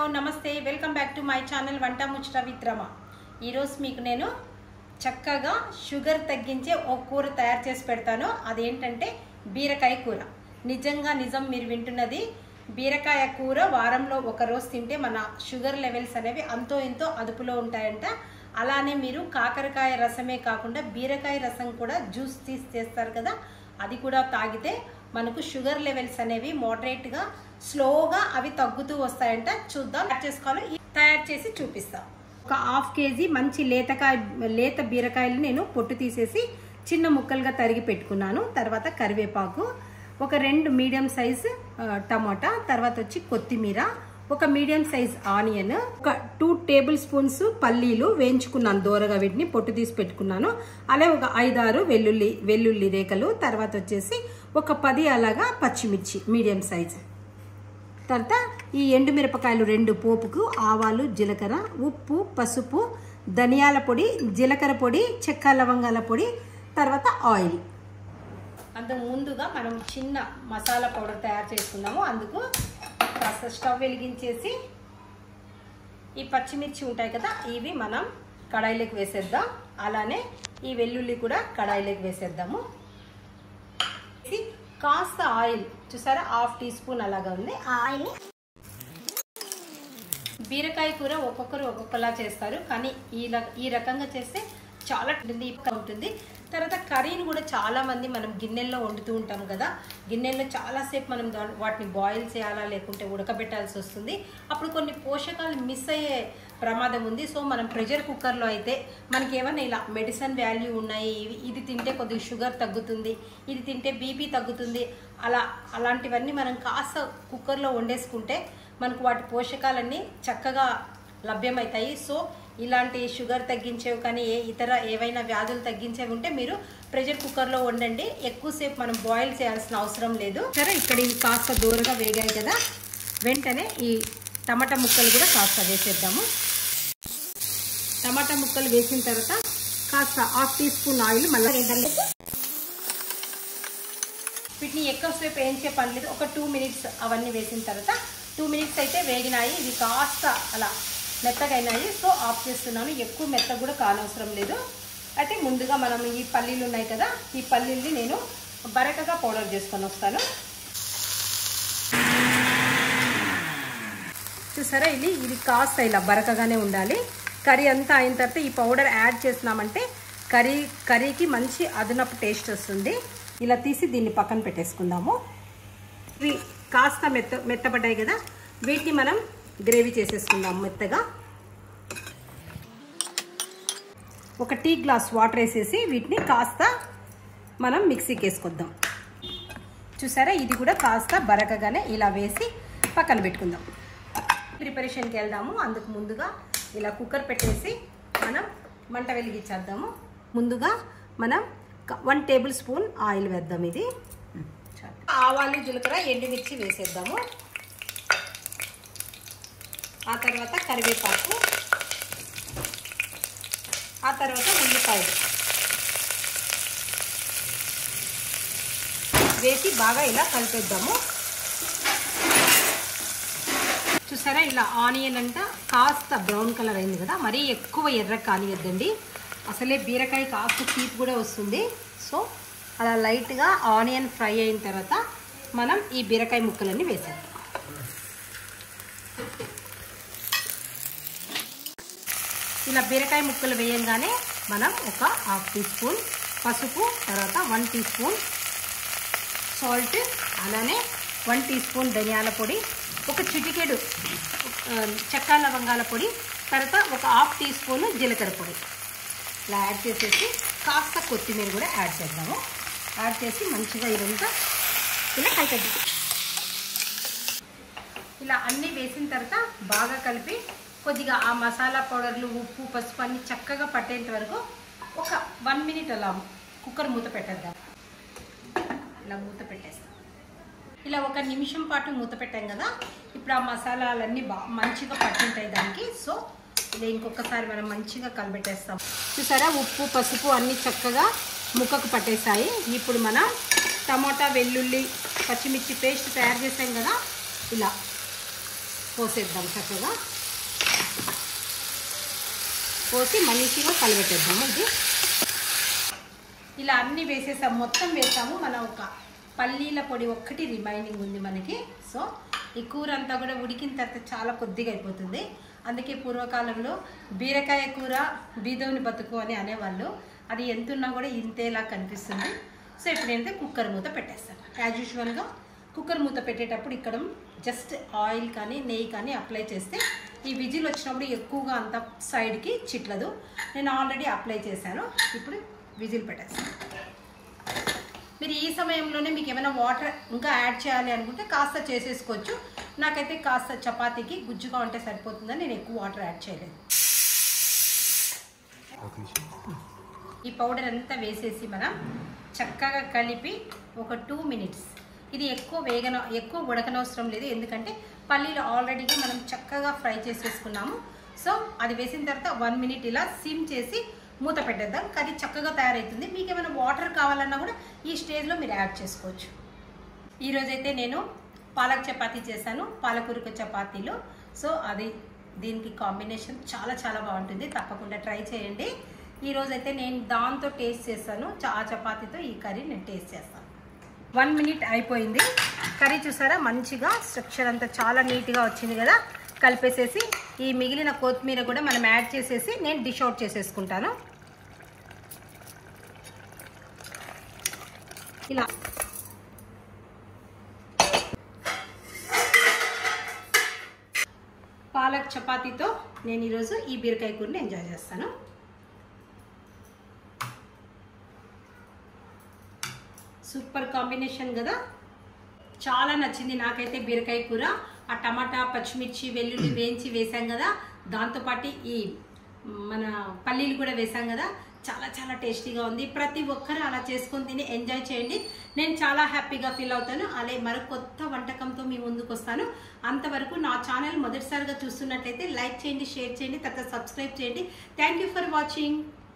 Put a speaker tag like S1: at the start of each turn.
S1: నమస్తే welcome back to my channel Vanta Muchata with Rama ఈరోజు మీకు నేను చక్కగా షుగర్ తగ్గించే ఒక కూర తయారు చేసి పెడతాను అదేంటంటే బీరకాయ కూర నిజంగా నిజం మీరు వింటున్నది బీరకాయ కూర వారంలో ఒక రోజు తింటే మన షుగర్ లెవెల్స్ అనేవి అంతో ఇంతో అదుపులో ఉంటాయంట అలానే మీరు కాకరకాయ రసమే కాకుండా బీరకాయ రసం కూడా జ్యూస్ తీసి చేస్తారు కదా అది కూడా తాగితే మనకు షుగర్ లెవెల్స్ అనేవి మోడరేట్గా స్లోగా అవి తగ్గుతూ వస్తాయంట చూద్దాం తయారు చేసుకోవాలో ఈ- తయారు చేసి చూపిస్తాం ఒక హాఫ్ కేజీ మంచి లేతకాయ లేత బీరకాయలు నేను పొట్టు తీసేసి చిన్న ముక్కలుగా తరిగి పెట్టుకున్నాను తర్వాత కరివేపాకు ఒక రెండు మీడియం సైజ్ టమాటా తర్వాత వచ్చి కొత్తిమీర ఒక మీడియం సైజ్ ఆనియన్ ఒక టూ టేబుల్ స్పూన్స్ పల్లీలు వేయించుకున్నాను దూరగా వీటిని పొట్టు తీసి పెట్టుకున్నాను అలాగే ఒక ఐదారు వెల్లుల్లి వెల్లుల్లి రేఖలు తర్వాత వచ్చేసి ఒక పది అలాగా పచ్చిమిర్చి మీడియం సైజ్ తర్వాత ఈ ఎండుమిరపకాయలు రెండు పోపుకు ఆవాలు జీలకర్ర ఉప్పు పసుపు ధనియాల పొడి జీలకర్ర పొడి చెక్క లవంగాల పొడి తర్వాత ఆయిల్ అంతకు ముందుగా మనం చిన్న మసాలా పౌడర్ తయారు చేసుకున్నాము అందుకు కాస్త స్టవ్ వెలిగించేసి ఈ పచ్చిమిర్చి ఉంటాయి కదా ఇవి మనం కడాయిలోకి వేసేద్దాం అలానే ఈ వెల్లుల్లి కూడా కడాయిలోకి వేసేద్దాము ఇది కాస్త ఆయిల్ చూసారా హాఫ్ టీ స్పూన్ అలాగా ఉంది ఆ ఆయిల్ బీరకాయ కూర ఒక్కొక్కరు ఒక్కొక్కలా చేస్తారు కానీ ఈ ర- ఈ రకంగా చేస్తే చాలా డీప్గా ఉంటుంది తర్వాత కర్రీని కూడా చాలా మంది మనం గిన్నెల్లో వండుతూ ఉంటాం కదా గిన్నెల్లో చాలాసేపు మనం దా- వాటిని బాయిల్ చేయాలా లేకుంటే ఉడకబెట్టాల్సి వస్తుంది అప్పుడు కొన్ని పోషకాలు మిస్ అయ్యే ప్రమాదం ఉంది సో మనం ప్రెషర్ కుక్కర్లో అయితే మనకి ఏమైనా ఇలా మెడిసిన్ వాల్యూ ఉన్నాయి ఇవి- ఇది తింటే కొద్దిగా షుగర్ తగ్గుతుంది ఇది తింటే బీపీ తగ్గుతుంది అలా అలాంటివన్నీ మనం కాస్త కుక్కర్లో వండేసుకుంటే మనకు వాటి పోషకాలన్నీ చక్కగా లభ్యమవుతాయి సో ఇలాంటి షుగర్ తగ్గించేవి కానీ ఏ ఇతర ఏవైనా వ్యాధులు తగ్గించేవి ఉంటే మీరు ప్రెషర్ కుక్కర్లో వండండి ఎక్కువసేపు మనం బాయిల్ చేయాల్సిన అవసరం లేదు సరే ఇక్కడ ఇవి కాస్త దూరగా వేగాయి కదా వెంటనే ఈ టమాటా ముక్కలు కూడా కాస్త వేసేద్దాము టమాటా ముక్కలు వేసిన తర్వాత కాస్త హాఫ్ టీ స్పూన్ ఆయిల్ మళ్ళీ వేద్దాం వీటిని ఎక్కువసేపు వేయించే పని లేదు ఒక టూ మినిట్స్ అవన్నీ వేసిన తర్వాత టూ మినిట్స్ అయితే వేగినాయి ఇవి కాస్త అలా మెత్తగా అయినాయి సో ఆఫ్ చేస్తున్నాను ఎక్కువ మెత్తగా కూడా కానవసరం లేదు అయితే ముందుగా మనం ఈ పల్లీలు ఉన్నాయి కదా ఈ పల్లీల్ని నేను బరకగా పౌడర్ చేసుకొని వస్తాను చూసారా ఇది ఇది కాస్త ఇలా బరకగానే ఉండాలి కర్రీ అంతా అయిన తర్వాత ఈ పౌడర్ యాడ్ చేసినామంటే కర్రీ కర్రీకి మంచి అదనపు టేస్ట్ వస్తుంది ఇలా తీసి దీన్ని పక్కన పెట్టేసుకుందాము ఇవి కాస్త మెత్త మెత్తబడ్డాయి కదా వీటిని మనం గ్రేవీ చేసేసుకుందాం మెత్తగా ఒక టీ గ్లాస్ వాటర్ వేసేసి వీటిని కాస్త మనం మిక్సీకి వేసుకొద్దాం చూసారా ఇది కూడా కాస్త బరకగానే ఇలా వేసి పక్కన పెట్టుకుందాం ప్రిపరేషన్కి వెళ్దాము అందుకు ముందుగా ఇలా కుక్కర్ పెట్టేసి మనం మంట వెలిగించేద్దాము ముందుగా మనం వన్ టేబుల్ స్పూన్ ఆయిల్ వేద్దాం ఇది ఆవాలు జీలకర్ర ఎండుమిర్చి వేసేద్దాము ఆ తర్వాత కరివేపాకు ఆ తర్వాత ఉల్లిపాయలు వేసి బాగా ఇలా కలిపేద్దాము చూసారా ఇలా ఆనియన్ అంట కాస్త బ్రౌన్ కలర్ అయింది కదా మరీ ఎక్కువ ఎర్ర కానియద్దండి అసలే బీరకాయ కాస్త తీపి కూడా వస్తుంది సో అలా లైట్గా ఆనియన్ ఫ్రై అయిన తర్వాత మనం ఈ బీరకాయ ముక్కలన్నీ వేసేద్దాం ఇలా బీరకాయ ముక్కలు వేయంగానే మనం ఒక హాఫ్ టీ స్పూన్ పసుపు తర్వాత వన్ టీ స్పూన్ సాల్ట్ అలానే వన్ టీ స్పూన్ ధనియాల పొడి ఒక చిటికెడు ఆ, చెక్క లవంగాల పొడి తర్వాత ఒక హాఫ్ టీ స్పూన్ జీలకర్ర పొడి ఇలా యాడ్ చేసేసి కాస్త కొత్తిమీర కూడా యాడ్ చేద్దాము యాడ్ చేసి మంచిగా ఇదంతా ఇలా కలిపేద్దాం ఇలా అన్నీ వేసిన తర్వాత బాగా కలిపి కొద్దిగా ఆ మసాలా పౌడర్లు ఉప్పు పసుపు అన్ని చక్కగా పట్టేంత వరకు ఒక వన్ మినిట్ అలా కుక్కర్ మూత పెట్టేద్దాం ఇలా మూత పెట్టేస్తాం ఇలా ఒక నిమిషం పాటు మూత పెట్టాం కదా ఇప్పుడు ఆ మసాలాలన్నీ బా మంచిగా పట్టింటాయి దానికి సో ఇలా ఇంకొకసారి మనం మంచిగా కలిపెట్టేస్తాం చూసారా ఉప్పు పసుపు అన్నీ చక్కగా ముక్కకు పట్టేసాయి ఇప్పుడు మనం టమోటా వెల్లుల్లి పచ్చిమిర్చి పేస్ట్ తయారు చేసాం కదా ఇలా పోసేద్దాం చక్కగా పోసి మంచిగా కలిపెట్టేద్దాము ఇది ఇలా అన్ని వేసేసాం మొత్తం వేసాము మనం ఒక పల్లీల పొడి ఒక్కటి రిమైనింగ్ ఉంది మనకి సో ఈ కూర అంతా కూడా ఉడికిన తర్వాత చాలా కొద్దిగా అయిపోతుంది అందుకే పూర్వకాలంలో బీరకాయ కూర బీదోని బతుకు అని అనేవాళ్ళు అది ఎంత ఉన్నా కూడా ఇంతేలా కనిపిస్తుంది సో ఇప్పుడు ఏంటంటే కుక్కర్ మూత పెట్టేస్తాను యాజ్ యూజువల్గా కుక్కర్ మూత పెట్టేటప్పుడు ఇక్కడ జస్ట్ ఆయిల్ కానీ నెయ్యి కానీ అప్లై చేస్తే ఈ విజిల్ వచ్చినప్పుడు ఎక్కువగా అంత సైడ్కి చిట్లదు నేను ఆల్రెడీ అప్లై చేశాను ఇప్పుడు విజిల్ పెట్టేస్తాను మీరు ఈ సమయంలోనే మీకు ఏమైనా వాటర్ ఇంకా యాడ్ చేయాలి అనుకుంటే కాస్త చేసేసుకోవచ్చు నాకైతే కాస్త చపాతీకి గుజ్జుగా ఉంటే సరిపోతుందని నేను ఎక్కువ వాటర్ యాడ్ చేయలేదు
S2: ఒక నిమిషం
S1: ఈ పౌడర్ అంతా వేసేసి మనం చక్కగా కలిపి ఒక టూ మినిట్స్ ఇది ఎక్కువ వేగన ఎక్కువ ఉడకనవసరం లేదు ఎందుకంటే పల్లీలు ఆల్రెడీగా మనం చక్కగా ఫ్రై చేసేసుకున్నాము సో అది వేసిన తర్వాత వన్ మినిట్ ఇలా సిమ్ చేసి మూత పెట్టేద్దాం కర్రీ చక్కగా తయారవుతుంది మీకు ఏమైనా వాటర్ కావాలన్నా కూడా ఈ స్టేజ్లో మీరు యాడ్ చేసుకోవచ్చు ఈరోజైతే నేను పాలక్ చపాతీ చేశాను పాలకూరక చపాతీలు సో అది దీనికి కాంబినేషన్ చాలా చాలా బాగుంటుంది తప్పకుండా ట్రై చేయండి ఈరోజైతే నేను దాంతో టేస్ట్ చేస్తాను చా- ఆ చపాతీతో ఈ కర్రీ నేను టేస్ట్ చేస్తాను వన్ మినిట్ అయిపోయింది కర్రీ చూసారా మంచిగా స్ట్రక్చర్ అంతా చాలా నీట్గా వచ్చింది కదా కలిపేసేసి ఈ మిగిలిన కొత్తిమీర కూడా మనం యాడ్ చేసేసి నేను డిష్ అవుట్ చేసేసుకుంటాను ఇలా పాలక్ చపాతీతో నేను ఈరోజు ఈ బీరకాయ కూరని ఎంజాయ్ చేస్తాను సూపర్ కాంబినేషన్ కదా చాలా నచ్చింది నాకైతే బీరకాయ కూర ఆ టమాటా పచ్చిమిర్చి వెల్లుల్లి వేయించి వేసాం కదా దాంతోపాటు ఈ మన పల్లీలు కూడా వేసాం కదా చాలా చాలా టేస్టీగా ఉంది ప్రతి ఒక్కరు అలా చేసుకొని తిని ఎంజాయ్ చేయండి నేను చాలా హ్యాపీగా ఫీల్ అవుతాను అలాగే మరో కొత్త వంటకంతో మీ ముందుకు వస్తాను అంతవరకు నా ఛానల్ మొదటిసారిగా చూస్తున్నట్లయితే లైక్ చేయండి షేర్ చేయండి తర్వాత సబ్స్క్రైబ్ చేయండి థ్యాంక్ యూ ఫర్ వాచింగ్